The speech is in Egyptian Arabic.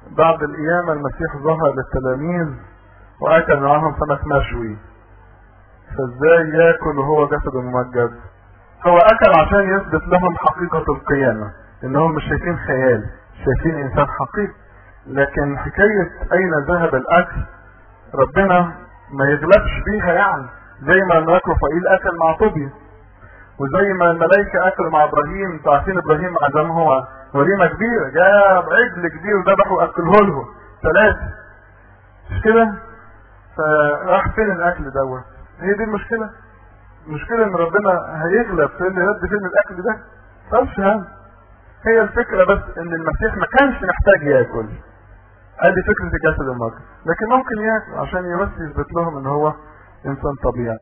بعد القيامة المسيح ظهر للتلاميذ واكل معاهم سمك مشوي فازاي ياكل وهو جسد ممجد هو اكل عشان يثبت لهم حقيقة القيامة انهم مش شايفين خيال شايفين انسان حقيقي لكن حكاية اين ذهب الاكل ربنا ما يغلبش بيها يعني زي ما الملاك رفائيل اكل مع طوبيا وزي ما الملائكة اكلوا مع ابراهيم انتوا عارفين ابراهيم عزم هو وليمة كبيرة جاب عجل كبير وذبحه واكله لهم ثلاثة مش كده؟ فراح فين الاكل دوت؟ هي دي المشكلة المشكلة ان ربنا هيغلب في اللي يرد فين الاكل ده مش هم هي الفكرة بس ان المسيح ما كانش محتاج ياكل ادي فكرة الجسد المرضي لكن ممكن ياكل عشان بس يثبت لهم ان هو انسان طبيعي